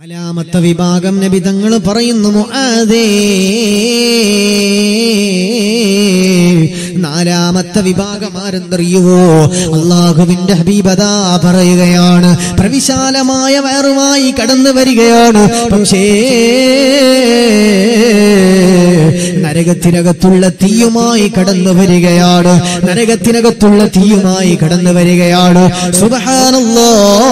നാലാമത്തെ വിഭാഗം നബി തങ്ങൾ പറയുന്നു മുആദേ നാലാമത്തെ വിഭാഗം ആരെന്നറിയുവോ അള്ളാഹുവിന്റെ ഹബീബതാ പറയുകയാണ് പ്രവിശാലമായ വയറുമായി കടന്നു വരികയാണ് പക്ഷേ നരകത്തിനകത്തുള്ള തീയുമായി കടന്നു വരികയാണ് നരകത്തിനകത്തുള്ള തീയുമായി കടന്നു വരികയാണ് സുബഹാനല്ലാ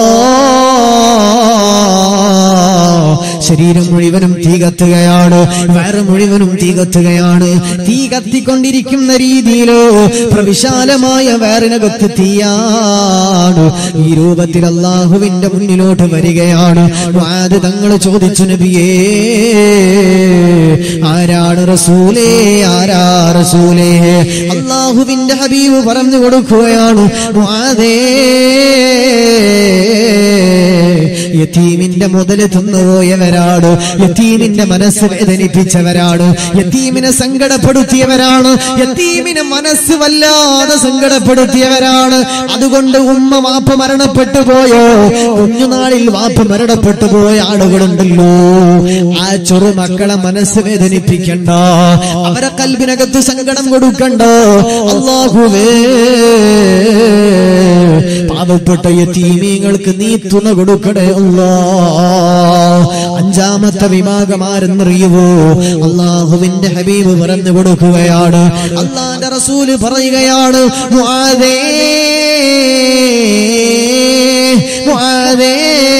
ശരീരം മുഴുവനും തീ കത്തുകയാണ് വയറ് മുഴുവനും തീ കത്തുകയാണ് തീ കത്തിക്കൊണ്ടിരിക്കുന്ന രീതിയിലോ പ്രവിശാലമായ വയറിനകത്ത് തീയാണ് ഈ രൂപത്തിൽ അള്ളാഹുവിന്റെ മുന്നിലോട്ട് വരികയാണ് വാത് തങ്ങൾ ചോദിച്ചു നബിയേ ആരാണ് റസൂലേ ആരാ റസൂലേ അള്ളാഹുവിന്റെ ഹബീബ് പറഞ്ഞു കൊടുക്കുകയാണ് വാതേ യത്തീമിന്റെ മുതല് തിന്നുപോയവരാണ് യത്തീമിന്റെ മനസ്സ് വേദനിപ്പിച്ചവരാണ് യത്തീമിനെ സങ്കടപ്പെടുത്തിയവരാണ് യത്തീമിനെ മനസ്സ് വല്ലാതെ സങ്കടപ്പെടുത്തിയവരാണ് അതുകൊണ്ട് ഉമ്മ വാപ്പ മരണപ്പെട്ടു പോയോ കുഞ്ഞുനാളിൽ വാപ്പ മരണപ്പെട്ടു പോയ ആളുകളുണ്ടല്ലോ ആ ചെറു മക്കളെ മനസ്സ് വേദനിപ്പിക്കണ്ട അവരെ കൽബിനകത്ത് സങ്കടം കൊടുക്കണ്ട അള്ളാഹുവേ പാവപ്പെട്ട യത്തീമീങ്ങൾക്ക് നീ തുണ കൊടുക്കണേ അല്ലാ അഞ്ചാമത്തെ വിഭാഗമാരെന്നറിയുവോ അള്ളാഹുവിന്റെ ഹബീബ് പറഞ്ഞു കൊടുക്കുകയാണ് അള്ളാന്റെ റസൂല് പറയുകയാണ് മുആദേ മുആദേ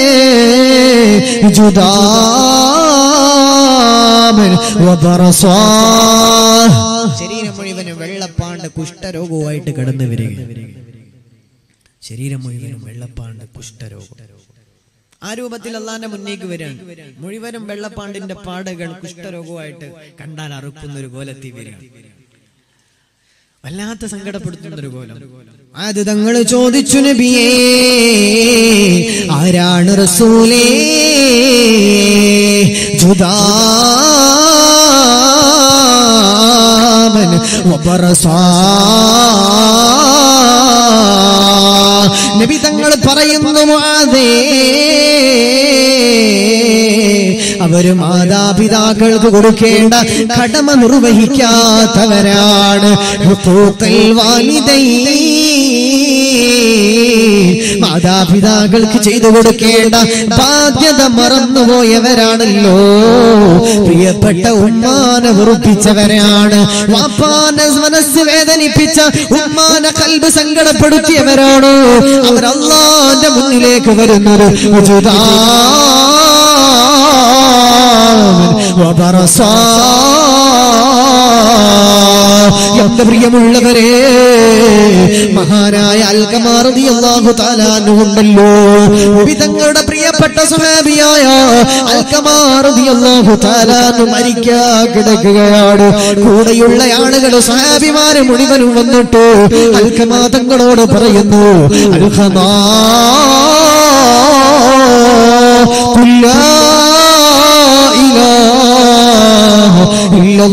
ജുദാമൻ വബറസാ ശരീരം മുഴുവനും വെള്ളപ്പാണ്ട് കുഷ്ഠരോഗവുമായിട്ട് കടന്നു വരിക ശരീരം മുഴുവനും വെള്ളപ്പാണ്ട് കുഷ്ഠരോഗം ആ രൂപത്തിൽ അള്ളാന്റെ മുന്നേക്ക് വരികയാണ് മുഴുവനും വെള്ളപ്പാണ്ടിന്റെ പാടുകൾ കുഷ്ഠരോഗമായിട്ട് കണ്ടാൽ അറുക്കുന്ന ഒരു കോലത്തി വരികയാണ് വല്ലാത്ത സങ്കടപ്പെടുത്തുന്ന ഒരു കോലം അത് തങ്ങൾ ചോദിച്ചു നബിയേ ആരാണ് റസൂലേ ജുദാമൻ വബറസാ നബി തങ്ങൾ പറയുന്നു മുആദേ അവര് മാതാപിതാക്കൾക്ക് കൊടുക്കേണ്ട കടമ നിർവഹിക്കാത്തവരാണ് ഹുഖൂഖൽ വാലിദൈൻ. മാതാപിതാക്കൾക്ക് ചെയ്തു കൊടുക്കേണ്ട ബാധ്യത മറന്നുപോയവരാണല്ലോ പ്രിയപ്പെട്ട ഉമ്മാനെ വെറുപ്പിച്ചവരാണ് വാപ്പാനെ മനസ്സ് വേദനിപ്പിച്ച ഉമ്മാനെ കൽബ് സങ്കടപ്പെടുത്തിയവരാണ് അവർ അള്ളാന്റെ മുന്നിലേക്ക് വരുന്നത് ഉജുദാ വബറസാ. എന്റെ പ്രിയമുള്ളവരെ മഹാനായ അൽക്കമാറതി അള്ളാഹു താലാനുണ്ടല്ലോ വിധങ്ങളുടെ പ്രിയപ്പെട്ട സുഹാബിയായ അൽക്കമാറതി അള്ളാഹു താലാനു മരിക്കാ കിടക്കുകയാണ് കൂടെയുള്ള ആളുകൾ സുഹാബിമാരെ മുഴുവനും വന്നിട്ട് അൽക്കമാ തങ്ങളോട് പറയുന്നു അൽഖമാ കുല്ലാ إله إلا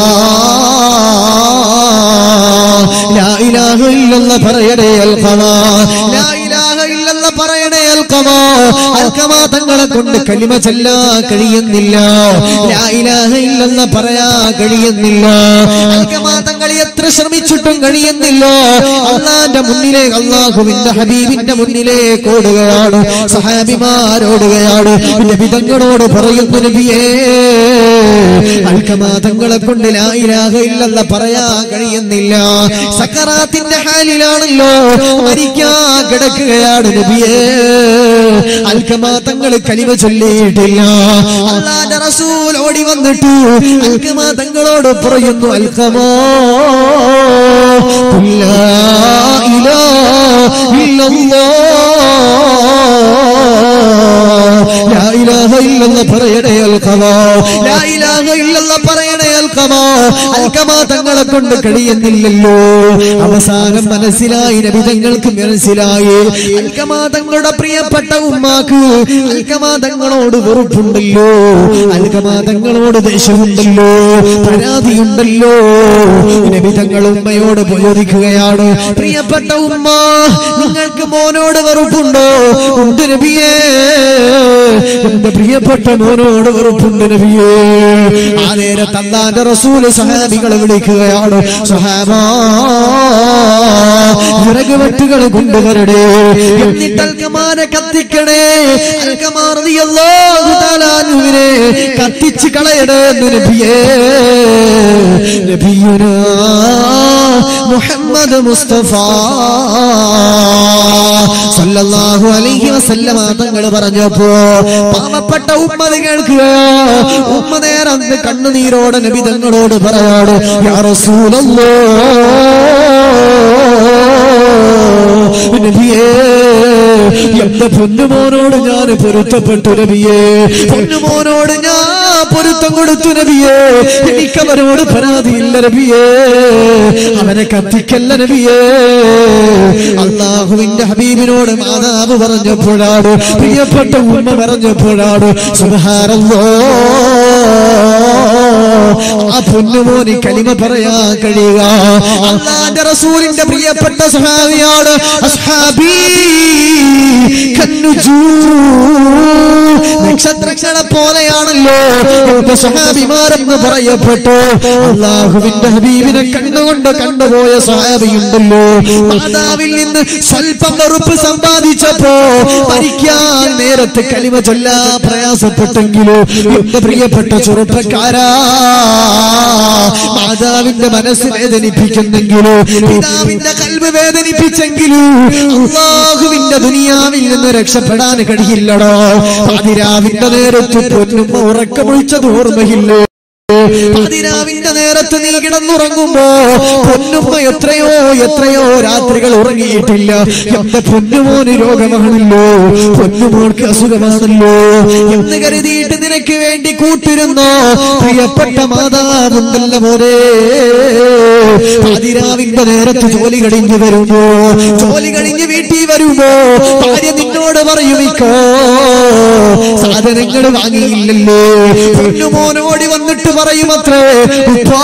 الله لا إله إلا الله പറയണേ അൽഖമാ لا إله إلا الله പറയണേ അൽഖമാ അൽഖമാ തങ്ങളെ കൊണ്ട് കലിമ ചൊല്ലാ കഴിയുന്നില്ല ലാ ഇലാഹ ഇല്ലല്ലാഹ് പറയാ കഴിയുന്നില്ല അൽഖമാ തങ്ങൾ എത്ര ശ്രമിച്ചിട്ടും കഴിയുന്നില്ല അള്ളാന്റെ മുന്നിലേക്ക് അള്ളാഹുവിന്റെ ഹബീബിന്റെ മുന്നിലേക്ക് ഓടുകയാണ് സഹാബിമാരോടുകയാണ് നബി തങ്ങളോട് പറയുന്നു നബിയേ അൽക്കമാ തങ്ങളെ കൊണ്ട് ലായിലാഹ ഇല്ലല്ല പറയാ കഴിയുന്നില്ല സക്കറാത്തിന്റെ ഹാലിലാണല്ലോ മരിക്കാ കിടക്കുകയാണ് നബിയേ അൽക്കമാ തങ്ങൾ കലിമ ചൊല്ലിയിട്ടില്ല അള്ളാന്റെ റസൂൽ ഓടി വന്നിട്ട് അൽക്കമാ തങ്ങളോട് പറയുന്നു അൽക്കമാ ലാ ഇലാഹ ഇല്ലല്ലാഹ് ലാ ഇലാഹ ഇല്ലല്ലാഹ് പറയണേ അൽഖമാ ലാ ഇലാഹ ഇല്ലല്ലാഹ് പറയണേ അൽഖമാ അൽക്കമോ അൽക്കമാ തങ്ങളെ കൊണ്ട് കഴിയുന്നില്ലല്ലോ അവസാനം മനസ്സിലായി നബി തങ്ങൾക്ക് മനസ്സിലായി അൽക്കമാ തങ്ങളുടെ പ്രിയപ്പെട്ട ഉമ്മാക്ക് അൽക്കമാ തങ്ങളോട് വെറുപ്പുണ്ടല്ലോ അൽക്കമാ തങ്ങളോട് ദേഷ്യമുണ്ടല്ലോ പരാതിയുണ്ടല്ലോ നബി തങ്ങൾ ഉമ്മയോട് ചോദിക്കുകയാണ് പ്രിയപ്പെട്ട ഉമ്മ നിങ്ങൾക്ക് മോനോട് വെറുപ്പുണ്ടോ ഉണ്ട് നബിയേ എന്റെ പ്രിയപ്പെട്ട മോനോട് വെറുപ്പുണ്ട് നബിയേ ആ നേരത്ത് അള്ളാന്റെ റസൂല് സഹാബികളെ വിളിക്കുകയാണ് സഹാബാ വിറക് വെട്ടുകൾ കൊണ്ടുവരടേ എന്നിട്ട് അൽക്കമാരെ കത്തിക്കണേ അൽക്കമാറിയല്ലോവിനെ കത്തിച്ച് കളയടേ എന്ന് നബിയേ നബിയുനാ മുഹമ്മദ് മുസ്തഫ സല്ലല്ലാഹു അലൈഹി വസല്ലമ തങ്ങൾ പറഞ്ഞപ്പോ പാവപ്പെട്ട ഉമ്മ അത് കേൾക്കുകയോ ഉമ്മ നേരെ അന്ന് കണ്ണുനീരോടെ നബി തങ്ങളോട് പറയാണ് യാ റസൂലല്ലോ നബിയേ എന്റെ പൊന്നുമോനോട് ഞാൻ പൊരുത്തപ്പെട്ടു നബിയേ പൊന്നുമോനോട് ഞാൻ പൊരുത്തം കൊടുത്തു നബിയേ എനിക്ക് അവരോട് പരാതിയില്ല നബിയേ അവനെ കത്തിക്കല്ല നബിയേ അള്ളാഹുവിന്റെ ഹബീബിനോട് മാതാവ് പറഞ്ഞപ്പോഴാണ് പ്രിയപ്പെട്ട ഉമ്മ പറഞ്ഞപ്പോഴാണ് സുഹാരല്ലോ ആ പൊന്നുമോന് കലിമ പറയാൻ കഴിയുക അള്ളാന്റെ റസൂലിന്റെ പ്രിയപ്പെട്ട സഹാബിയാണ് അസ്ഹാബി കന്നുജൂ നക്ഷത്രങ്ങളെ പോലെയാണല്ലോ എന്റെ സഹാബിമാരെന്ന് പറയപ്പെട്ടു അള്ളാഹുവിന്റെ ഹബീബിനെ കണ്ടുകൊണ്ട് കണ്ടുപോയ സഹാബിയുണ്ടല്ലോ മാതാവിൽ നിന്ന് സ്വല്പം വെറുപ്പ് സമ്പാദിച്ചപ്പോ മരിക്കാൻ നേരത്തെ കലിമ ചൊല്ലാ പ്രയാസപ്പെട്ടെങ്കിലോ എന്റെ പ്രിയപ്പെട്ട ചെറുപ്പക്കാരാ മാതാവിന്റെ മനസ്സ് വേദനിപ്പിക്കുന്നെങ്കിലോ പിതാവിന്റെ കൽവ് വേദനിപ്പിച്ചെങ്കിലോ അള്ളാഹുവിന്റെ ദുനിയാവിൽ നിന്ന് രക്ഷപ്പെടാൻ കഴിയില്ലടോ പതിരാവിന്റെ നേരത്ത് പൊന്നും ഉറക്കമൊഴിച്ചത് ഓർമ്മയില്ലേ പതിരാവിന്റെ നേരത്ത് നീ കിടന്നുറങ്ങുമ്പോ പൊന്നുമ്മ എത്രയോ എത്രയോ രാത്രികൾ ഉറങ്ങിയിട്ടില്ല എന്റെ പൊന്നുമോന് രോഗമാണല്ലോ പൊന്നുമോൾക്ക് അസുഖമാണല്ലോ എന്ന് കരുതിയിട്ട് നിനക്ക് വേണ്ടി കൂട്ടിരുന്നോ പ്രിയപ്പെട്ട മാതാവുണ്ടല്ലോ മോനെ പതിരാവിന്റെ നേരത്ത് ജോലി കഴിഞ്ഞു വരുമ്പോ ജോലി കഴിഞ്ഞ് വീട്ടിൽ വരുമ്പോ ഭാര്യ നിന്നോട് പറയുമിക്കോ സാധനങ്ങൾ വാങ്ങിയില്ലല്ലോ പൊന്നുമോനോടി വന്നിട്ട് പറയുമത്രേ ഉപ്പാ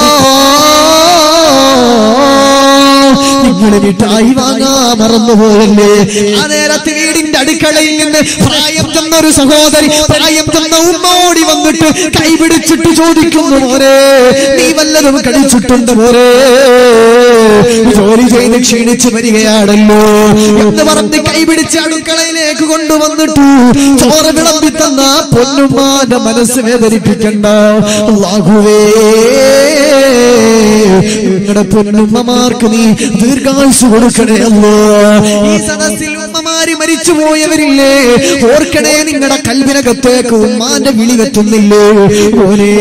നിങ്ങൾ മിഠായി വാങ്ങാ മറന്നുപോയല്ലേ ആ നേരത്ത് വീടിന്റെ അടുക്കളയിൽ നിന്ന് പ്രായം ചെന്ന ഒരു സഹോദരി പ്രായം ചെന്ന ഉമ്മ ഓടി വന്നിട്ട് കൈപിടിച്ചിട്ട് ചോദിക്കുന്നു മോരെ നീ വല്ലതും കഴിച്ചിട്ടുണ്ട് മോരെ ജോലി ചെയ്ത് ക്ഷീണിച്ചു വരികയാണല്ലോ എന്ന് പറഞ്ഞ് കൈപിടിച്ച് അടുക്കളയിലേക്ക് കൊണ്ടുവന്നിട്ട് ചോറ് വിളമ്പി തന്ന പൊന്നുമാന്റെ മനസ്സ് വേദനിപ്പിക്കണ്ട അല്ലാഹുവേ നിങ്ങളുടെ പൊന്നുമ്മമാർക്ക് നീ ദീർഘായുസ് കൊടുക്കണേ അല്ലോ ഈ സദസ്സിൽ ഉമ്മമാര് മരിച്ചു പോയവരില്ലേ ഓർക്കണേ നിങ്ങളുടെ കൽവിനകത്തേക്ക് ഉമ്മാന്റെ വിളി വെത്തുന്നില്ലേ ഓരേ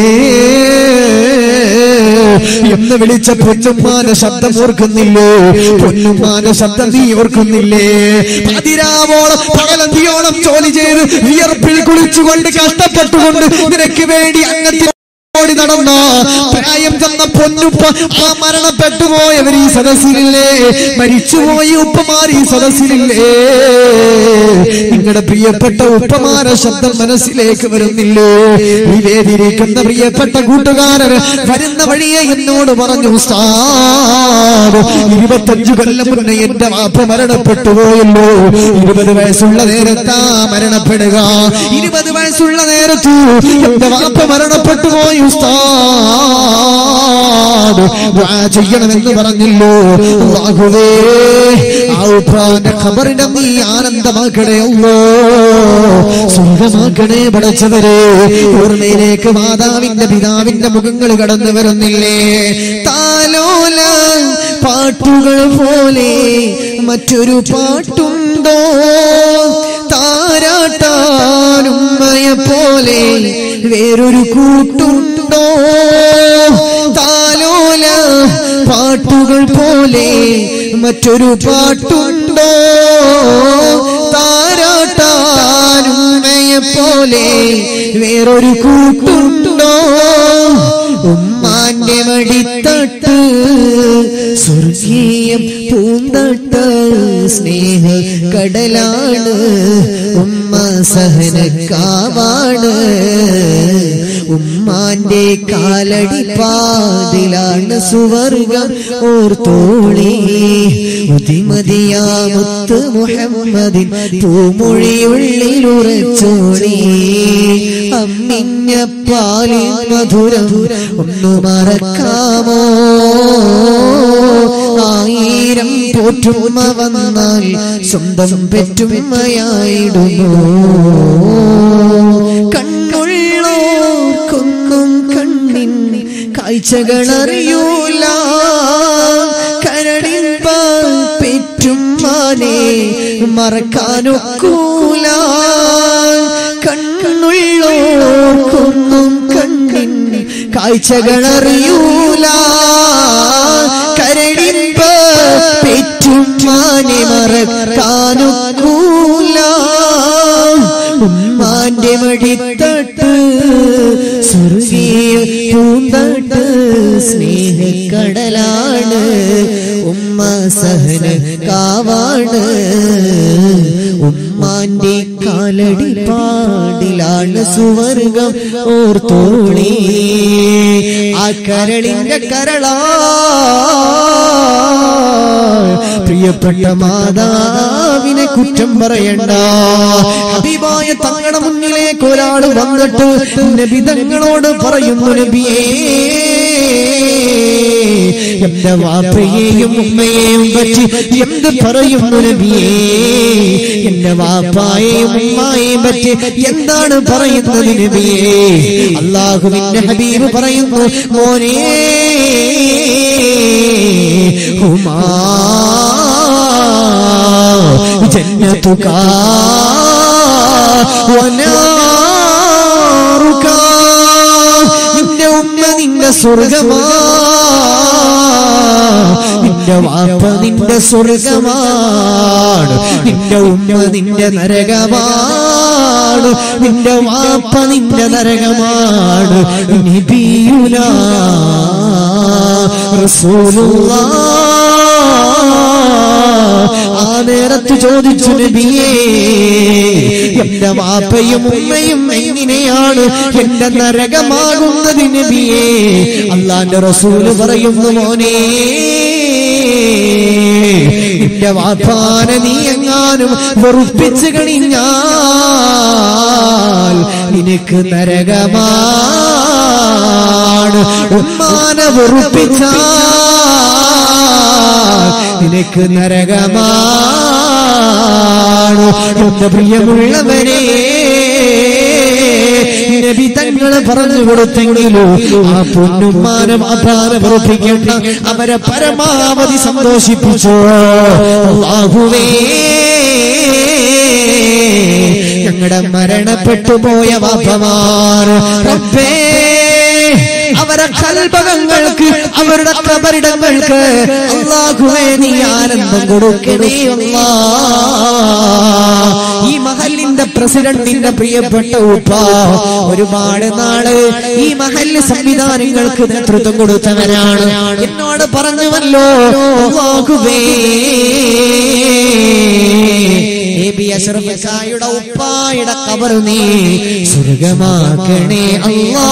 എന്ന് വിളിച്ച പൊന്നുമ്മാന്റെ ശബ്ദം ഓർക്കുന്നില്ലേ പൊന്നുമ്മാന്റെ ശബ്ദം നീ ഓർക്കുന്നില്ലേ പതിരാവോളം പകലന്തിയോളം ജോലി ചെയ്ത് വിയർപ്പിൽ കുളിച്ചുകൊണ്ട് കഷ്ടപ്പെട്ടുകൊണ്ട് നിനക്ക് വേണ്ടി അങ്ങത്തെ ഓടി നടന്ന പ്രായം ചെന്ന പൊന്നുപ്പ ആ മരണപ്പെട്ടു പോയവർ ഈ സദസ്സിലില്ലേ മരിച്ചുപോയി ഉപ്പമാർ ഈ സദസ്സിലില്ലേ നിങ്ങളുടെ പ്രിയപ്പെട്ട ഉപ്പമാരെ ശബ്ദം മനസ്സിലേക്ക് വരുന്നില്ലേ നിവേദിരിക്കുന്ന പ്രിയപ്പെട്ട കൂട്ടുകാരൻ വരുന്ന വഴിയെ എന്നോട് പറഞ്ഞു ഉസ്താദ് ഇരുപത്തഞ്ചു കൊല്ലം മുന്നേ എന്റെ വാപ്പ മരണപ്പെട്ടു പോയല്ലോ ഇരുപത് വയസ്സുള്ള നേരത്താ മരണപ്പെടുക ഇരുപത് വയസ്സുള്ള നേരത്ത് എന്റെ വാപ്പ മരണപ്പെട്ടു പോയി ഉസ്താദ് ദുആ ചെയ്യണമെന്ന് പറഞ്ഞല്ലോ അല്ലാഹുവേ ആ ഉപ്പാന്റെ ഖബറിനെ നീ ആനന്ദമാക്കണേ അല്ലോ സ്വർഗമാക്കണേ പടച്ചവരെ ഓർമ്മയിലേക്ക് മാതാവിന്റെ പിതാവിന്റെ മുഖങ്ങൾ കടന്നു വരുന്നില്ലേ താലോല പാട്ടുകൾ പോലെ മറ്റൊരു പാട്ടുണ്ടോ താരാട്ടാനുമ്മയെ പോലെ വേറൊരു കൂട്ടുണ്ടോ താലോല പാട്ടുകൾ പോലെ മറ്റൊരു പാട്ടുണ്ടോ താരാട്ടാനുമ്മയെ ഉമ്മയെ പോലെ വേറൊരു കൂട്ടുണ്ടോ ഉമ്മാന്റെ മടിത്തട്ട് സ്വർഗീയം പൂന്തട്ട് സ്നേഹ കടലാണ് ഉമ്മ സഹനക്കാവാണ് ഉമ്മാന്റെ കാലടി പാതിലാണ് സുവർഗം ഓർത്തോളി ഉതിമതിയാമുത്ത് മുഹമ്മദിൻ പൂമൊഴിയുള്ളിൽ ഉറച്ചോളി അമ്മിഞ്ഞ പാലിൻ മധുരം ഒന്നു മറക്കാമോ ആയിരം പോറ്റുമ്മ വന്നാൽ സ്വന്തം പെറ്റുമ്മയായിടുന്നു കണ്ണുള്ളോർക്കൊന്നും കണ്ണിൻ കാഴ്ചകളറിയൂല കരടിൻ പാൽ പെറ്റുമ്മാനെ മറക്കാനൊക്കൂല കണ്ണുള്ളോർക്കൊന്നും കണ്ണിൻ കാഴ്ചകളറിയൂല കരടിൻ പാൽ പെറ്റുമ്മാനെ മറക്കാനൊക്കൂല ഉമ്മാന്റെ മടിത്തട്ട് സ്വർഗീയ പൂന്തട്ട് സ്നേഹക്കടലാണ് ഉമ്മ സഹന കാവാണ് ഉമ്മാന്റെ കാലടി പാടിലാണ് സുവർഗം ഓർത്തോളി ആ കരളിന്റെ കരളാ പ്രിയപ്പെട്ട മാതാവിനെ കുറ്റം പറയണ്ട ഹബീബായ തങ്ങളുടെ മുന്നിലേക്ക് ഒരാൾ വന്നിട്ട് നബി തങ്ങളോട് പറയുന്നു നബിയേ എന്റെ വാപ്പയെയും ഉമ്മയെയും പറ്റി എന്ത് പറയുന്നു നബിയേ എന്റെ വാപ്പായെയും ഉമ്മായെയും പറ്റി എന്താണ് പറയുന്നത് നബിയേ അള്ളാഹുവിന്റെ ഹബീബ് പറയുന്നു മോനേ ഹുമാ ജന്നതുക വനാറുക നിന്റെ ഉമ്മ നിന്റെ സ്വർഗമാ നിന്റെ വാപ്പ നിന്റെ സ്വർഗമാണ് നിന്റെ ഉമ്മ നിന്റെ നരകമാണ് നിന്റെ വാപ്പ നിന്റെ നരകമാണ് നബിയുല റസൂലുള്ളാഹ് ആ നേരത്ത് ചോദിച്ചു നബിയേ എന്റെ വാപ്പയും ഉമ്മയും എങ്ങനെയാണ് എന്റെ നരകമാകുന്നത് നബിയേ അള്ളാന്റെ റസൂല് പറയുന്നു മോനെ നിന്റെ വാപ്പാനെ നീ എങ്ങാനും വെറുപ്പിച്ചു കഴിഞ്ഞാൽ നിനക്ക് നരകമാണ് ഉമ്മാനെ വെറുപ്പിച്ചാൽ നിനക്ക് നരകമാണ് എന്റെ പ്രിയമുള്ളവരെ നബി തങ്ങളെ പറഞ്ഞു കൊടുത്തെങ്കിലും ആ പൊന്നുമാനം അപാരം ഉറപ്പിക്കേണ്ട അവരെ പരമാവധി സന്തോഷിപ്പിച്ചു അല്ലാഹുവേ ഞങ്ങളുടെ മരണപ്പെട്ടു പോയ വാപ്പമാർ റബ്ബേ അവരെ കൽപകങ്ങൾക്ക് അവരുടെ കബറിടങ്ങൾക്ക് അള്ളാഹുവേ നീ ആനന്ദം കൊടുക്കണേ അല്ലാ ഈ മഹലിന്റെ പ്രസിഡന്റിന്റെ പ്രിയപ്പെട്ട ഉപ്പ ഒരുപാട് നാള് ഈ മഹല് സംവിധാനങ്ങൾക്ക് നേതൃത്വം കൊടുത്തവരാണ് എന്നോട് പറഞ്ഞുവല്ലോ അല്ലാഹുവേ എ ബി അഷ്റഫ് ഖായുടെ ഉപ്പായുടെ കബർ നീ സ്വർഗമാക്കണേ അല്ലാ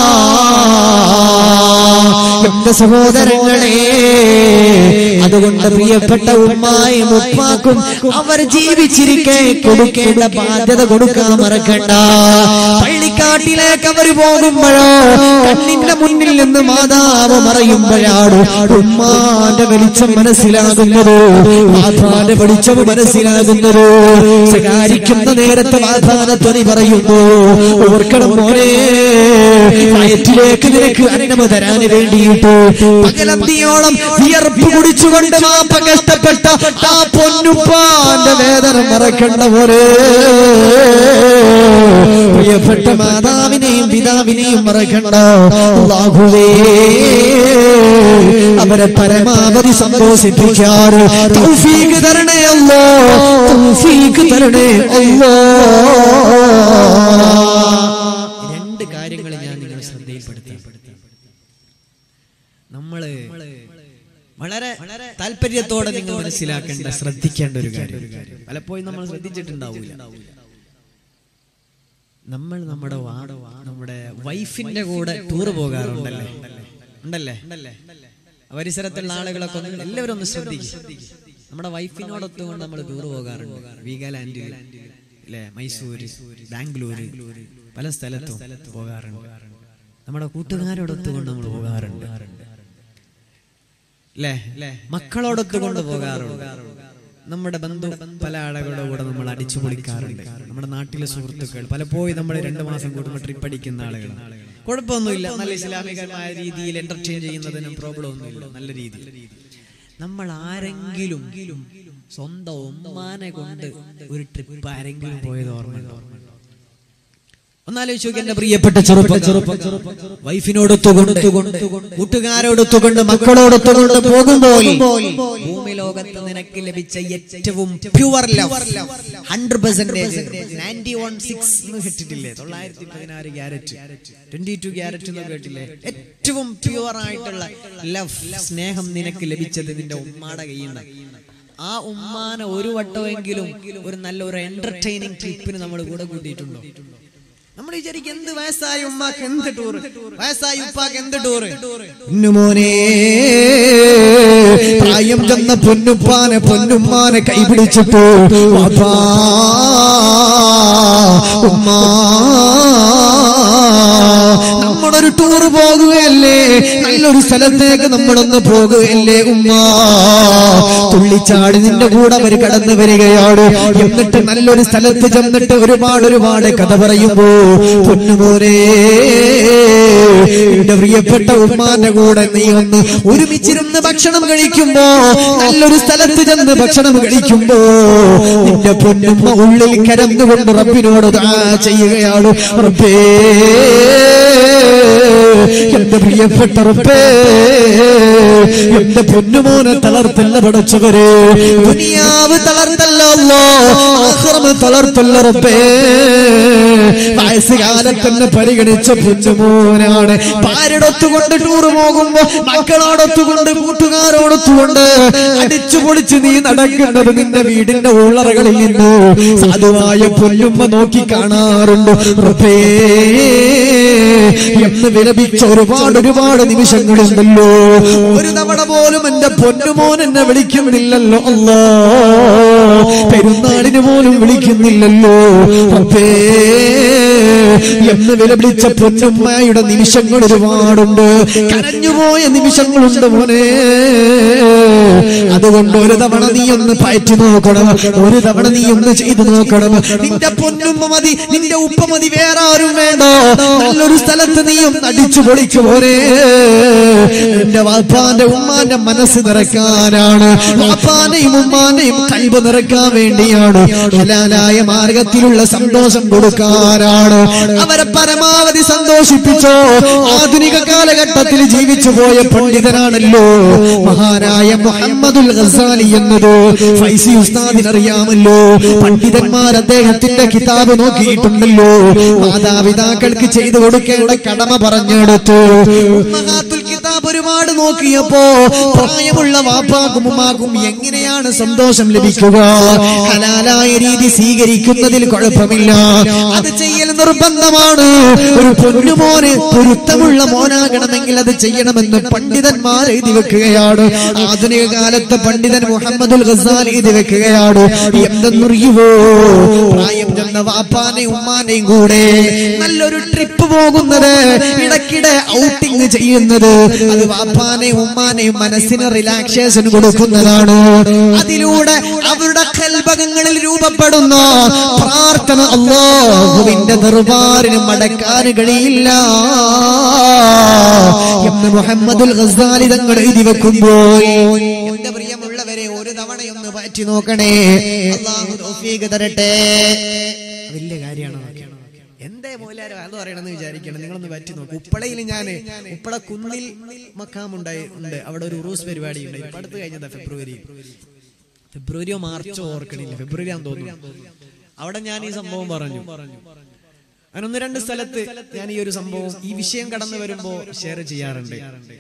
എന്റെ സഹോദരങ്ങളെ അതുകൊണ്ട് പ്രിയപ്പെട്ട ഉമ്മായും ഉപ്പാക്കും അവർ ജീവിച്ചിരിക്കെ കൊടുക്കേണ്ട ബാധ്യത കൊടുക്കാൻ മറക്കണ്ട പള്ളിക്കാട്ടിലേക്ക് അവർ പോകുമ്പോഴോ കണ്ണിന്റെ മുന്നിൽ നിന്ന് മാതാവ് മറയുമ്പോഴാണ് ഉമ്മാന്റെ വെളിച്ചം മനസ്സിലാകുന്നത് മാതാന്റെ വെളിച്ചം മനസ്സിലാകുന്നത് ശകാരിക്കുന്ന നേരത്തെ മാതാന ധ്വനി പറയുന്നു ഓർക്കണം മോനെ വയറ്റിലേക്ക് നിനക്ക് അന്നം തരാൻ വേണ്ടിയിട്ട് പകലന്തിയോളം വിയർപ്പ് കുടിച്ചുകൊണ്ട് മാപ്പ കഷ്ടപ്പെട്ട ആ പൊന്നുപ്പാന്റെ വേദന മറക്കണ്ട പോലെ പ്രിയപ്പെട്ട മാതാവിനെയും പിതാവിനെയും മറക്കണ്ട അല്ലാഹുവേ അവരെ പരമാവധി സന്തോഷിപ്പിക്കാറ് തൗഫീഖ് തരണേ അല്ലോ തൗഫീഖ് തരണേ അല്ലോ രണ്ട് കാര്യങ്ങൾ ഞാൻ നിങ്ങൾ ശ്രദ്ധയിൽപ്പെടുത്തി നമ്മള് വളരെ താല്പര്യത്തോടെ നിങ്ങൾ മനസ്സിലാക്കേണ്ട ശ്രദ്ധിക്കേണ്ട ഒരു കാര്യം പലപ്പോഴും നമ്മൾ ശ്രദ്ധിച്ചിട്ടുണ്ടാവില്ല നമ്മൾ നമ്മുടെ വാ- നമ്മുടെ വൈഫിന്റെ കൂടെ ടൂർ പോകാറുണ്ടല്ലേ ഉണ്ടല്ലേ പരിസരത്തുള്ള ആളുകളൊക്കെ ഒന്ന് എല്ലാവരും ഒന്ന് ശ്രദ്ധിക്കും നമ്മുടെ വൈഫിനോടൊത്തുകൊണ്ട് നമ്മൾ ടൂർ പോകാറുണ്ട് വീഗാലാൻഡിൽ അല്ലെ മൈസൂര് ബാംഗ്ലൂര് പല സ്ഥലത്തും പോകാറുണ്ട് നമ്മുടെ കൂട്ടുകാരോടൊത്തുകൊണ്ട് നമ്മൾ പോകാറുണ്ട് അല്ലേ മക്കളോടൊത്ത് കൊണ്ട് പോകാറുണ്ട് നമ്മുടെ ബന്ധു പല ആളുകളുടെ കൂടെ നമ്മൾ അടിച്ചു പൊളിക്കാറുണ്ട് നമ്മുടെ നാട്ടിലെ സുഹൃത്തുക്കൾ പലപ്പോഴും നമ്മൾ രണ്ടു മാസം കൂടുമ്പോൾ ട്രിപ്പ് അടിക്കുന്ന ആളുകൾ കുഴപ്പമൊന്നുമില്ല നല്ല ഇസ്ലാമികമായ രീതിയിൽ എന്റർടൈൻ ചെയ്യുന്നതിനും പ്രോബ്ലം ഒന്നുമില്ല നല്ല രീതിയിൽ നമ്മൾ ആരെങ്കിലും സ്വന്തം ഉമ്മാനെ കൊണ്ട് ഒരു ട്രിപ്പ് ആരെങ്കിലും പോയത് ഓർമ്മയുണ്ടോ ഒന്നാലോചിച്ച് നോക്കി എന്റെ പ്രിയപ്പെട്ട ചെറുപ്പം ചെറുപ്പം വൈഫിനോടൊത്തുകൊണ്ട് കൂട്ടുകാരോടൊത്തുകൊണ്ട് മക്കളോടൊത്തുകൊണ്ട് പോകുമ്പോൾ ഭൂമി ലോകത്ത് നിനക്ക് ലഭിച്ച ഏറ്റവും pure love hundred percentage ninety one six എന്ന് കേട്ടിട്ടില്ലേ തൊള്ളായിരത്തി പതിനാറ് ക്യാരറ്റ് ട്വന്റി ടു ക്യാരറ്റ് എന്ന് കേട്ടില്ലേ ഏറ്റവും പ്യുവർ ആയിട്ടുള്ള ലവ് സ്നേഹം നിനക്ക് ലഭിച്ചത് നിന്റെ ഉമ്മാടെ കയ്യിൽ ആ ഉമ്മാനെ ഒരു വട്ടമെങ്കിലും ഒരു നല്ല ഒരു എന്റർടൈനിങ് ട്രിപ്പിന് നമ്മൾ കൂടെ കൂട്ടിയിട്ടുണ്ടോ നമ്മൾ വിചാരിക്കും എന്ത് വയസ്സായ ഉമ്മാക്ക് എന്ത് ടൂർ വയസ്സായ ഉപ്പാക്ക് എന്ത് ടൂർ പൊന്നുമോനെ പ്രായം ചെന്ന പൊന്നുപ്പാനെ പൊന്നുമ്മാനെ കൈപിടിച്ചിട്ടു വാപ്പാ, ഉമ്മാ നമ്മളൊരു ടൂർ പോകുകയല്ലേ നല്ലൊരു സ്ഥലത്തേക്ക് നമ്മളൊന്ന് പോകുകയല്ലേ ഉമ്മ തുള്ളിച്ചാടി നിന്റെ കൂടെ അവർ കടന്നു വരികയാണ് എന്നിട്ട് നല്ലൊരു സ്ഥലത്ത് ചെന്നിട്ട് ഒരുപാട് ഒരുപാട് കഥ പറയുമ്പോ പൊന്നുമോനെ എന്റെ പ്രിയപ്പെട്ട ഉമ്മാന്റെ കൂടെ നീ ഒന്ന് ഒരുമിച്ചിരുന്ന് ഭക്ഷണം കഴിക്കുമ്പോ നല്ലൊരു സ്ഥലത്ത് ചെന്ന് ഭക്ഷണം കഴിക്കുമ്പോ നിന്റെ പൊന്നുമ്മ ഉള്ളിൽ കരന്നുകൊണ്ട് റബ്ബിനോട് ദുആ ചെയ്യുകയാണ് റബ്ബേ എന്റെ പ്രിയപ്പെട്ട റബ്ബേ എന്റെ പൊന്നുമോനെ തളർത്തല്ല പടച്ചവരെ ദുനിയാവ് തളർത്തല്ലോ ആഹ്റമ തളർത്തല്ല റബ്ബേ വയസ്സുകാലത്തന്നെ പരിഗണിച്ച പൊന്നുമോനാണ് ഭാര്യടൊത്തുകൊണ്ട് ടൂർ പോകുമ്പോ മക്കളോടൊത്തുകൊണ്ട് കൂട്ടുകാരോടൊത്തുകൊണ്ട് അടിച്ചു പൊളിച്ച് നീ നടക്കുന്നത് നിന്റെ വീടിന്റെ ഉള്ളറകളിൽ നിന്ന് സാധുവായ പൊന്നുമ്മ നോക്കി കാണാറുണ്ട് റബ്ബേ എന്ന് വിലപിച്ച ഒരുപാട് ഒരുപാട് നിമിഷങ്ങളുണ്ടല്ലോ ഒരു തവണ പോലും എന്റെ പൊന്നുമോൻ എന്നെ വിളിക്കുന്നില്ലല്ലോ അല്ലോ പെരുന്നാളിന് പോലും വിളിക്കുന്നില്ലല്ലോ റബ്ബേ എന്ന് വിലപിച്ച പൊന്നുമ്മയുടെ നിമിഷങ്ങൾ ഒരുപാടുണ്ട് കരഞ്ഞുപോയ നിമിഷങ്ങളുണ്ട് മോനെ അതുകൊണ്ട് ഒരു തവണ നീ ഒന്ന് പയറ്റി നോക്കണം ഒരു തവണ നീ ഒന്ന് ചെയ്തു നോക്കണം നിന്റെ പൊന്നുമ്മ മതി നിന്റെ ഉപ്പ മതി വേറെ ആരും വേണ്ട നല്ലൊരു സ്ഥലത്ത് നീ ഒന്ന് അടിച്ചു പൊളിച്ചു പോരെ എന്റെ വാപ്പാന്റെ ഉമ്മാന്റെ മനസ്സ് നിറക്കാനാണ് വാപ്പാന്റെയും ഉമ്മാന്റെയും കൽബ് നിറക്കാൻ വേണ്ടിയാണ് ഹലാലായ മാർഗത്തിലുള്ള സന്തോഷം കൊടുക്കാനാണ് അവരെ പരമാവധി സന്തോഷിപ്പിച്ചോ ആധുനിക കാലഘട്ടത്തിൽ ജീവിച്ചു പോയ പണ്ഡിതനാണല്ലോ മഹാനായ മുഹമ്മദുൽ ഗസാലി എന്നത് ഫൈസി ഉസ്താദിനറിയാമല്ലോ പണ്ഡിതന്മാർ അദ്ദേഹത്തിന്റെ കിതാബ് നോക്കിയിട്ടുണ്ടല്ലോ മാതാപിതാക്കൾക്ക് ചെയ്തു കൊടുക്കേണ്ട കടമ പറഞ്ഞെടുത്തു ഉമ്മഹാത്തുൽ കിതാബ് ഒരുപാട് നോക്കിയപ്പോ പ്രായമുള്ള വാപ്പാക്കും ഉമ്മാക്കും എങ്ങനെയാണ് സന്തോഷം ലഭിക്കുക ഹലാലായ രീതി സ്വീകരിക്കുന്നതിൽ കുഴപ്പമില്ല അത് ചെയ്യൽ നിർബന്ധമാണ് ഒരു പൊന്നുമോന് പൊരുത്തമുള്ള മോനാകണമെങ്കിൽ അത് ചെയ്യണമെന്ന് പണ്ഡിതന്മാർ എഴുതി വെക്കുകയാണ് ആധുനിക കാലത്ത് പണ്ഡിതൻ മുഹമ്മദുൽ ഗസാൽ എഴുതി വെക്കുകയാണ് എന്തെന്നറിയുവോ പ്രായം ചെന്ന വാപ്പാനെയും ഉമ്മാനെയും കൂടെ നല്ലൊരു ട്രിപ്പ് പോകുന്നത് ഇടയ്ക്കിടെ ഔട്ടിങ് ചെയ്യുന്നത് അത് വാപ്പാനെയും ഉമ്മാനെയും മനസ്സിന് റിലാക്സേഷൻ കൊടുക്കുന്നതാണ് അതിലൂടെ അവരുടെ കൽഭകങ്ങളിൽ രൂപപ്പെടുന്ന പ്രാർത്ഥന അള്ളാഹുവിന്റെ ദർബാറിന് മടക്കാൻ കഴിയില്ല എന്ന് മുഹമ്മദുൽ ഗസാലി തങ്ങൾ എഴുതി വെക്കുമ്പോൾ എന്റെ പ്രിയമുള്ളവരെ ഒരു തവണയൊന്ന് പറ്റി നോക്കണേ അള്ളാഹു തൗഫീഖ് തരട്ടെ വലിയ കാര്യമാണ് എന്തേ മോലാരോ അത് പറയണമെന്ന് വിചാരിക്കണം നിങ്ങളൊന്ന് പറ്റി നോക്കും ഉപ്പളയിൽ ഞാൻ ഉപ്പള കുന്നിൽ മക്കാമുണ്ടായി ഉണ്ട് അവിടെ ഒരു ഉറൂസ് പരിപാടി ഉണ്ട് ഇപ്പൊ അടുത്ത് കഴിഞ്ഞതാ ഫെബ്രുവരി ഫെബ്രുവരിയോ മാർച്ചോ ഓർക്കണില്ല ഫെബ്രുവരി ആണെന്ന് തോന്നുന്നു അവിടെ ഞാൻ ഈ സംഭവം പറഞ്ഞു അങ്ങനെ ഒന്ന് രണ്ട് സ്ഥലത്ത് ഞാൻ ഈ ഒരു സംഭവം ഈ വിഷയം കടന്നു വരുമ്പോ ഷെയർ ചെയ്യാറുണ്ട്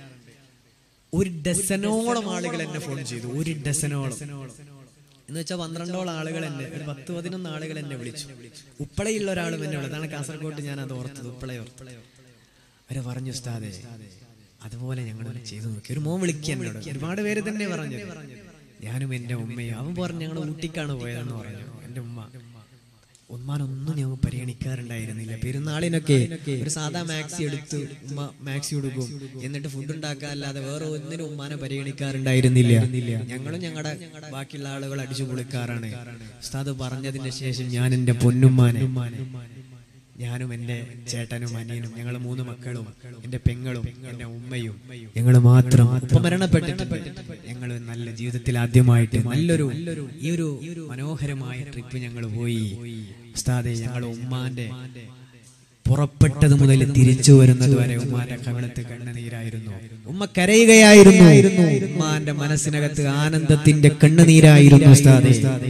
ഒരു ഡസനോളം ആളുകൾ എന്നെ ഫോൺ ചെയ്തു ഒരു ഡസനോളം എന്ന് വെച്ചാൽ പന്ത്രണ്ടോളം ആളുകൾ എന്നെ ഒരു പത്ത് പതിനൊന്ന് ആളുകൾ എന്നെ വിളിച്ചു ഉപ്പളയുള്ള ഒരാളും എന്നെ വിളിച്ചു അതാണ് കാസർഗോഡ് ഞാൻ അത് ഓർത്തത് ഉപ്പളയോ അവര് പറഞ്ഞു ഉസ്താദെ അതുപോലെ ഞങ്ങൾ ചെയ്തു നോക്കി ഒരു മോൻ വിളിക്കുക എന്നോട് ഒരുപാട് പേര് തന്നെ പറഞ്ഞു ഞാനും എന്റെ ഉമ്മയും അവൻ പറഞ്ഞു ഞങ്ങൾ ഊട്ടിക്കാണ് പോയതെന്ന് പറഞ്ഞു എന്റെ ഉമ്മ ഉമ്മാനൊന്നും ഞങ്ങൾ പരിഗണിക്കാറുണ്ടായിരുന്നില്ല പെരുന്നാളിനൊക്കെ ഒരു സാധാ മാക്സി എടുത്ത് ഉമ്മ മാക്സി കൊടുക്കും എന്നിട്ട് ഫുഡ് ഉണ്ടാക്കാല്ലാതെ വേറെ ഒന്നിനും ഉമ്മാനെ പരിഗണിക്കാറുണ്ടായിരുന്നില്ല ഞങ്ങളും ഞങ്ങളുടെ ബാക്കിയുള്ള ആളുകൾ അടിച്ചു പൊളിക്കാറാണ് ഉസ്താദ് പറഞ്ഞതിന് ശേഷം ഞാൻ എന്റെ പൊന്നുമ്മാനെ ഞാനും എന്റെ ചേട്ടനും അനിയനും ഞങ്ങൾ മൂന്ന് മക്കളും എന്റെ പെങ്ങളും എന്റെ ഉമ്മയും ഞങ്ങൾ മാത്രം ഉപ്പ മരണപ്പെട്ടിട്ടുണ്ട് ഞങ്ങൾ നല്ല ജീവിതത്തിൽ ആദ്യമായിട്ട് നല്ലൊരു ഈ ഒരു മനോഹരമായ ട്രിപ്പ് ഞങ്ങൾ പോയി ഉസ്താദെ ഞങ്ങൾ ഉമ്മാന്റെ പുറപ്പെട്ടത് മുതൽ തിരിച്ചു വരുന്നത് വരെ ഉമ്മാന്റെ കവിളത്ത് കണ്ണുനീരായിരുന്നു ഉമ്മ കരയുകയായിരുന്നു ഉമ്മാന്റെ മനസ്സിനകത്ത് ആനന്ദത്തിന്റെ കണ്ണുനീരായിരുന്നു ഉസ്താദെ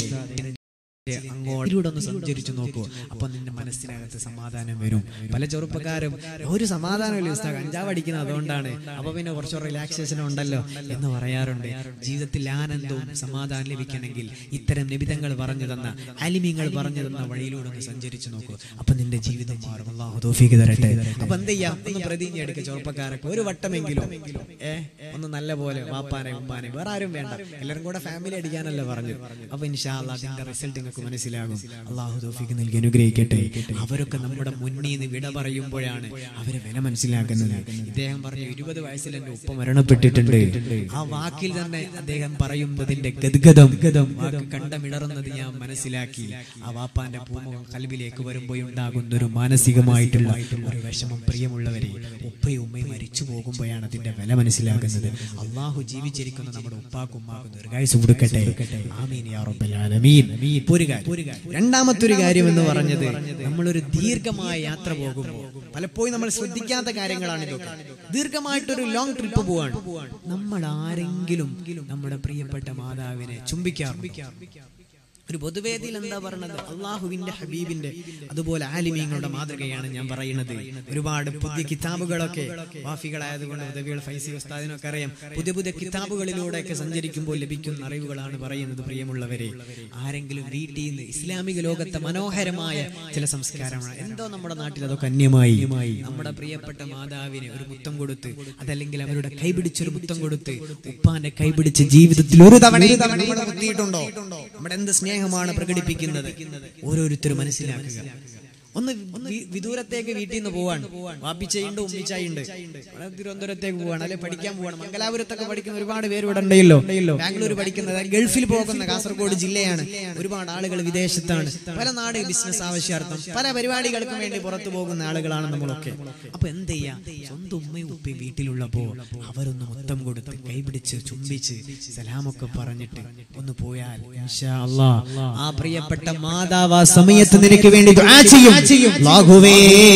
അങ്ങോട്ടിലൂടെ ഒന്ന് സഞ്ചരിച്ചു നോക്കൂ അപ്പൊ നിന്റെ മനസ്സിനകത്ത് സമാധാനം വരും പല ചെറുപ്പക്കാരും ഒരു സമാധാനമില്ല ഉസ്താദ് കഞ്ചാവ് അടിക്കുന്നത് അതുകൊണ്ടാണ് അപ്പൊ പിന്നെ കുറച്ച് റിലാക്സേഷൻ ഉണ്ടല്ലോ എന്ന് പറയാറുണ്ട് ജീവിതത്തിൽ ആനന്ദവും സമാധാനം ലഭിക്കണമെങ്കിൽ ഇത്തരം നിബിധങ്ങൾ പറഞ്ഞു തന്ന അലിമിങ്ങൾ പറഞ്ഞു തന്ന വഴിയിലൂടെ ഒന്ന് സഞ്ചരിച്ചു നോക്കൂ അപ്പൊ നിന്റെ ജീവിതം മാറും അള്ളാഹു തോഫീക്ക് തരട്ടെ അപ്പൊ എന്ത് ചെയ്യാം ഒന്ന് പ്രതിജ്ഞ എടുക്കുക ചെറുപ്പക്കാരൊക്കെ ഒരു വട്ടമെങ്കിലും ഏ ഒന്ന് നല്ല പോലെ വാപ്പാനെ ഉമ്മാനെ വേറെ ആരും വേണ്ട എല്ലാവരും കൂടെ ഫാമിലി അടിക്കാനല്ല പറഞ്ഞു അപ്പൊ ഇൻഷാ അള്ളാഹ് അതിന്റെ റിസൾട്ട് നിങ്ങൾക്ക് മനസ്സിലാകും അള്ളാഹു തോഫിക്ക് നൽകി അനുഗ്രഹിക്കട്ടെ അവരൊക്കെ നമ്മുടെ മുന്നിൽ നിന്ന് വിട പറയുമ്പോഴാണ് അവരെ വില മനസ്സിലാക്കുന്നത് ഇദ്ദേഹം പറഞ്ഞു ഇരുപത് വയസ്സിൽ എന്റെ ഉപ്പ മരണപ്പെട്ടിട്ടുണ്ട് ആ വാക്കിൽ തന്നെ അദ്ദേഹം പറയുന്നതിന്റെ ഗദ്ഗതം ഗതം വാക്ക് കണ്ടമിടറുന്നത് ഞാൻ മനസ്സിലാക്കി ആ വാപ്പാന്റെ പൂമുഖം കൽവിലേക്ക് വരുമ്പോൾ ഉണ്ടാകുന്ന ഒരു മാനസികമായിട്ടുള്ള ഒരു വിഷമം പ്രിയമുള്ളവരെ ഉപ്പയും ഉമ്മയും മരിച്ചു പോകുമ്പോഴാണ് അതിന്റെ വില മനസ്സിലാക്കുന്നത് അള്ളാഹു ജീവിച്ചിരിക്കുന്ന നമ്മുടെ ഉപ്പാക്കും ഉമ്മാക്കും ദീർഘായുസ് കൊടുക്കട്ടെ ആമീൻ യാ റബ്ബൽ ആലമീൻ ഇപ്പൊ ഒരു കാര്യം രണ്ടാമത്തെ ഒരു കാര്യം എന്ന് പറഞ്ഞത് നമ്മളൊരു ദീർഘമായ യാത്ര പോകുമ്പോൾ പലപ്പോഴും നമ്മൾ ശ്രദ്ധിക്കാത്ത കാര്യങ്ങളാണ് ഇതൊക്കെ ദീർഘമായിട്ടൊരു ലോങ് ട്രിപ്പ് പോവാണ് നമ്മൾ ആരെങ്കിലും നമ്മുടെ പ്രിയപ്പെട്ട മാതാവിനെ ചുംബിക്കാറുണ്ട് ഒരു പൊതുവേദിയിൽ എന്താ പറയണത് അള്ളാഹുവിന്റെ ഹബീബിന്റെ അതുപോലെ ആലിമീങ്ങളുടെ മാതൃകയാണ് ഞാൻ പറയുന്നത് ഒരുപാട് പുതിയ കിതാബുകളൊക്കെ വാഫികളായതുകൊണ്ട് ഉദവികൾ ഫൈസി ഉസ്താദിനൊക്കെ അറിയാം പുതിയ പുതിയ കിതാബുകളിലൂടെയൊക്കെ സഞ്ചരിക്കുമ്പോൾ ലഭിക്കുന്ന അറിവുകളാണ് പറയുന്നത് പ്രിയമുള്ളവരെ ആരെങ്കിലും വീട്ടിൽ നിന്ന് ഇസ്ലാമിക ലോകത്തെ മനോഹരമായ ചില സംസ്കാരമാണ് എന്തോ നമ്മുടെ നാട്ടിൽ അതൊക്കെ അന്യമായി നമ്മുടെ പ്രിയപ്പെട്ട മാതാവിന് ഒരു മുത്തം കൊടുത്ത് അതല്ലെങ്കിൽ അവരുടെ കൈപിടിച്ചൊരു മുത്തം കൊടുത്ത് ഉപ്പാന്റെ കൈപിടിച്ച് ജീവിതത്തിൽ ഒരു തവണ നമ്മൾ മുത്തിയിട്ടുണ്ടോ നമ്മുടെ എന്ത് സ്നേഹമാണ് പ്രകടിപ്പിക്കുന്നത് ഓരോരുത്തരും മനസ്സിലാക്കുക ഒന്ന് വി- വിദൂരത്തേക്ക് വീട്ടിൽ നിന്ന് പോവാണ് വാപ്പിച്ചയുണ്ട് ഉമ്മിച്ചായുണ്ട് അവിടെ തിരുവനന്തപുരത്തേക്ക് പോവാണ് അല്ലെ പഠിക്കാൻ പോവാണ് മംഗലാപുരത്തൊക്കെ പഠിക്കുന്ന ഒരുപാട് പേര് ഇവിടെ ഉണ്ടല്ലോ ബാംഗ്ലൂർ പഠിക്കുന്നത് ഗൾഫിൽ പോകുന്ന കാസർഗോഡ് ജില്ലയാണ് ഒരുപാട് ആളുകൾ വിദേശത്താണ് പല നാട് ബിസിനസ് ആവശ്യാർത്ഥം പല പരിപാടികൾക്കും വേണ്ടി പുറത്തു പോകുന്ന ആളുകളാണ് നമ്മളൊക്കെ അപ്പൊ എന്ത് ചെയ്യാ സ്വന്തം ഉമ്മയും ഉപ്പയും വീട്ടിലുള്ളപ്പോ അവരൊന്ന് മൊത്തം കൊടുത്ത് കൈപിടിച്ച് ചുംബിച്ച് സലാമൊക്കെ പറഞ്ഞിട്ട് ഒന്ന് പോയാൽ ഇൻഷാ അല്ലാ, ആ പ്രിയപ്പെട്ട മാതാവ് ആ സമയത്ത് നിനക്ക് വേണ്ടി ദുആ ചെയ്യും അല്ലാഹുവേ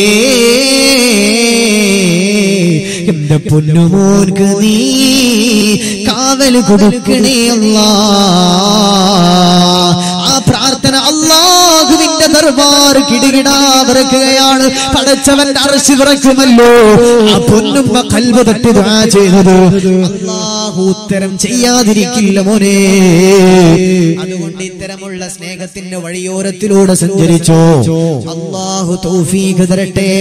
എന്റെ പൊന്നുമോൻക്ക് നീ കാവൽ കൊടുക്കണേ അല്ലാ ആ പ്രാർത്ഥന അള്ളാഹുവിന്റെ ദർബാർ കിടുകിടാ വിറക്കുകയാണ് പടച്ചവന്റെ അറശി വിറക്കുമല്ലോ ആ പൊന്നുമ്മ കൽവ് തട്ടി ദുആ ചെയ്തത് അള്ളാഹു ഉത്തരം ചെയ്യാതിരിക്കില്ല മോനെ അതുകൊണ്ട് ഇത്തരമുള്ള സ്നേഹത്തിന്റെ വഴിയോരത്തിലൂടെ സഞ്ചരിച്ചോ അള്ളാഹു തൗഫീഖ് തരട്ടെ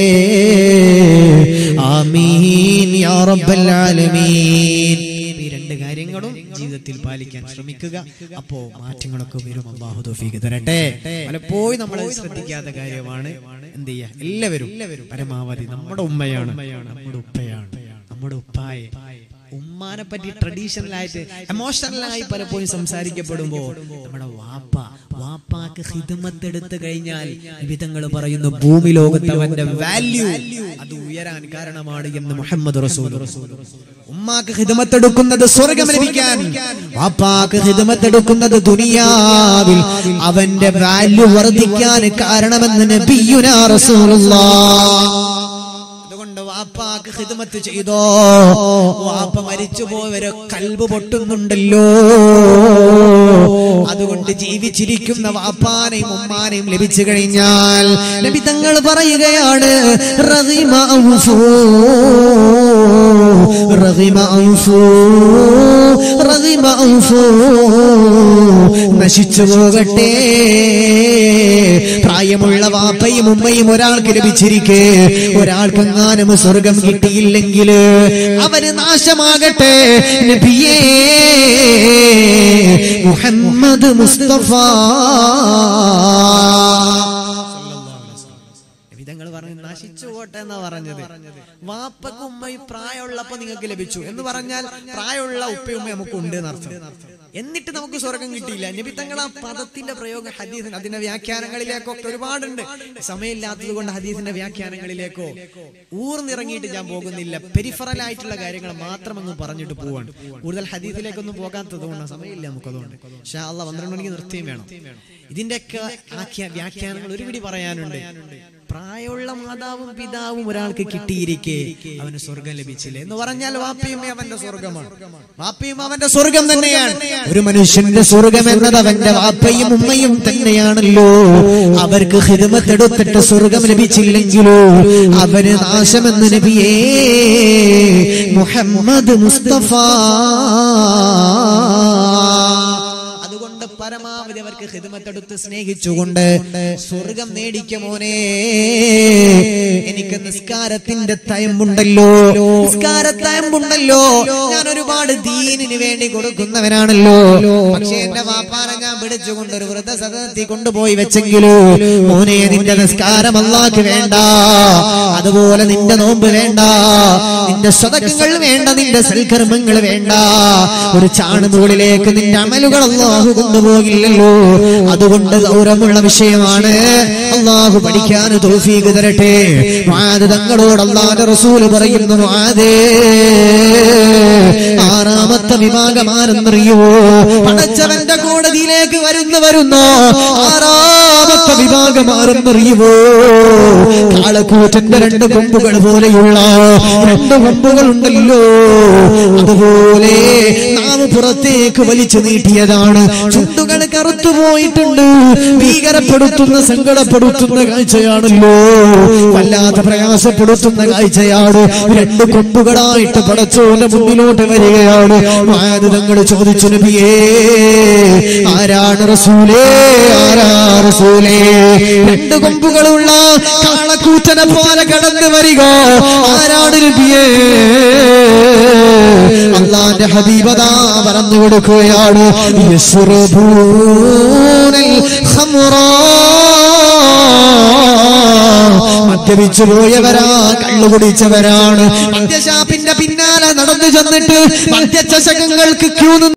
ആമീൻ യാ റബ്ബൽ ആലമീൻ ഈ രണ്ട് കാര്യങ്ങളും ജീവിതത്തിൽ പാലിക്കാൻ ശ്രമിക്കുക അപ്പോ മാറ്റങ്ങളൊക്കെ വരും അള്ളാഹു തൗഫീഖ് തരട്ടെ പലപ്പോഴും നമ്മൾ ശ്രദ്ധിക്കാത്ത കാര്യമാണ് എന്ത് ചെയ്യാ എല്ലാവരും പരമാവധി നമ്മുടെ ഉമ്മയാണ് നമ്മുടെ ഉപ്പയാണ് നമ്മുടെ ഉപ്പായെ ഉമ്മാനെ പറ്റി ട്രഡീഷണൽ ആയിട്ട് എമോഷണൽ ആയി പലപ്പോഴും സംസാരിക്കപ്പെടുമ്പോ നമ്മുടെ വാപ്പ വാപ്പാക്ക് ഹിദമത്ത് എടുത്തു കഴിഞ്ഞാൽ വിധങ്ങൾ പറയുന്നു ഭൂമി ലോകത്ത് അവന്റെ വാല്യൂ അത് ഉയരാൻ കാരണമാണ് എന്ന് മുഹമ്മദ് റസൂൽ ഉമ്മാക്ക് ഹിദമത്ത് എടുക്കുന്നത് സ്വർഗം ലഭിക്കാൻ വാപ്പാക്ക് ഹിദമത്ത് എടുക്കുന്നത് ദുനിയാവിൽ അവന്റെ വാല്യൂ വർദ്ധിക്കാൻ കാരണമെന്ന് നബിയുനാ റസൂലുള്ളാഹ് അതുകൊണ്ട് വാപ്പാക്ക് ഹിദമത്ത് ചെയ്തോ വാപ്പ മരിച്ചു പോയവരെ കൽബ് പൊട്ടുന്നുണ്ടല്ലോ അതുകൊണ്ട് ജീവിച്ചിരിക്കുന്ന വാപ്പാനെയും ഉമ്മാനെയും ലഭിച്ചു കഴിഞ്ഞാൽ നബി തങ്ങൾ പറയുകയാണ് റഹിമ ഔഫൂ, റഹിമ ഔഫൂ, റഹിമ ഔഫൂ. നശിച്ചു പോകട്ടെ പ്രായമുള്ള വാപ്പയും ഉമ്മയും ഒരാൾക്ക് ലഭിച്ചിരിക്കെ ഒരാൾക്കെങ്ങാനും സ്വർഗം കിട്ടിയില്ലെങ്കിൽ അവന് നാശമാകട്ടെ നബിയേ മുഹമ്മദ് മുസ്തഫ വിധങ്ങൾ പറഞ്ഞു നശിച്ചു പോട്ടെ എന്നാ പറഞ്ഞത് വാപ്പക്കും ഉമ്മയും പ്രായമുള്ളപ്പോ നിങ്ങൾക്ക് ലഭിച്ചു എന്ന് പറഞ്ഞാൽ പ്രായമുള്ള ഉപ്പയും ഉമ്മയും നമുക്ക് ഉണ്ട് എന്നർത്ഥം എന്നിട്ട് നമുക്ക് സ്വർഗം കിട്ടിയില്ല നബി തങ്ങൾ ആ പദത്തിന്റെ പ്രയോഗം ഹദീസിന് അതിന്റെ വ്യാഖ്യാനങ്ങളിലേക്കൊക്കെ ഒരുപാടുണ്ട് സമയമില്ലാത്തത് കൊണ്ട് ഹദീസിന്റെ വ്യാഖ്യാനങ്ങളിലേക്കോ ഊർന്നിറങ്ങിയിട്ട് ഞാൻ പോകുന്നില്ല പെരിഫറൽ ആയിട്ടുള്ള കാര്യങ്ങൾ മാത്രം അങ്ങ് പറഞ്ഞിട്ട് പോവാണ് കൂടുതൽ ഹദീസിലേക്കൊന്നും പോകാത്തത് കൊണ്ട് സമയമില്ല നമുക്കതുകൊണ്ട് ഷാ അല്ല പന്ത്രണ്ട് മണിക്ക് നിർത്തിയും വേണം ഇതിന്റെയൊക്കെ ആഖ്യ വ്യാഖ്യാനങ്ങൾ ഒരുപിടി പറയാനുണ്ട് പ്രായമുള്ള മാതാവും പിതാവും ഒരാൾക്ക് കിട്ടിയിരിക്കെ അവന് സ്വർഗം ലഭിച്ചില്ലേ എന്ന് പറഞ്ഞാൽ വാപ്പയും അവന്റെ സ്വർഗമാണ് വാപ്പയും അവന്റെ സ്വർഗം തന്നെയാണ് ഒരു മനുഷ്യന്റെ സ്വർഗം എന്നത് അവന്റെ വാപ്പയും ഉമ്മയും തന്നെയാണല്ലോ അവർക്ക് ഹിദമത്ത് എടുത്തിട്ട് സ്വർഗം ലഭിച്ചില്ലെങ്കിലോ അവന് നാശമെന്ന് നബിയേ മുഹമ്മദ് മുസ്തഫ അതുകൊണ്ട് പരമാവധി അവർക്ക് ഹിദമത്തെടുത്ത് സ്നേഹിച്ചുകൊണ്ട് സ്വർഗം നേടിക്ക മോനെ എനിക്ക് നിസ്കാരത്തിന്റെ തയമ്പുണ്ടല്ലോ നിസ്കാരത്തയമ്പുണ്ടല്ലോ ഞാൻ ഒരുപാട് ദീനിന് വേണ്ടി കൊടുക്കുന്നവനാണല്ലോ പക്ഷേ എന്റെ വാപ്പാനെ ഞാൻ പിടിച്ചുകൊണ്ട് ഒരു വൃദ്ധസദനത്തിൽ കൊണ്ടുപോയി വെച്ചെങ്കിലോ മോനെ നിന്റെ നിസ്കാരം അല്ലാക്ക് വേണ്ട അതുപോലെ നിന്റെ നോമ്പ് വേണ്ട നിന്റെ സ്വതക്കങ്ങൾ വേണ്ട നിന്റെ സൽക്കർമ്മങ്ങൾ വേണ്ട ഒരു ചാണുമുകളിലേക്ക് നിന്റെ അമലുകൾ അള്ളാഹു കൊണ്ടുപോകില്ലല്ലോ അതുകൊണ്ട് ഗൗരവമുള്ള വിഷയമാണ് അള്ളാഹു പഠിക്കാൻ തോഫീക്ക് തരട്ടെ മാത് തങ്ങളോട് അള്ളാന്റെ റസൂല് പറയുന്നു മാതേ ആറാമത്തെ വിഭാഗമാരെന്നറിയുവോ പടച്ചവന്റെ കോടതിയിലേക്ക് വരുന്നു വരുന്നോ ആറാമത്തെ വിഭാഗമാരെന്നറിയുവോ കാളക്കൂറ്റന്റെ രണ്ട് കൊമ്പുകൾ പോലെയുള്ള രണ്ട് കൊമ്പുകൾ ഉണ്ടല്ലോ അതുപോലെ നാവ് പുറത്തേക്ക് വലിച്ചു നീട്ടിയതാണ് ചുണ്ടുകൾ കറുത്തു പോയിട്ടുണ്ട് ഭീകരപ്പെടുത്തുന്ന സങ്കടപ്പെടുത്തുന്ന കാഴ്ചയാണല്ലോ വല്ലാതെ പ്രയാസപ്പെടുത്തുന്ന കാഴ്ചയാണ് രണ്ട് കൊമ്പുകളായിട്ട് പടച്ചോന്റെ മുന്നിലോട്ട് വരികയാണ് മാത് തങ്ങൾ ചോദിച്ചു നബിയേ ആരാണ് റസൂലേ ആരാ റസൂലേ രണ്ട് കൊമ്പുകളുള്ള കാളക്കൂറ്റനെ പോലെ കടന്നു വരിക ആരാണ് നബിയേ അള്ളാന്റെ ഹബീബതാ പറഞ്ഞു കൊടുക്കുകയാണ് യസ്റുബൂനൽ ഖംറാ മദ്യപിച്ചു പോയവരാ കള്ളു കുടിച്ചവരാണ് മദ്യശാപ്പിന്റെ പിന്നാലെ നടന്നു ചെന്നിട്ട് മദ്യചഷകങ്ങൾക്ക് ക്യൂ നിന്ന്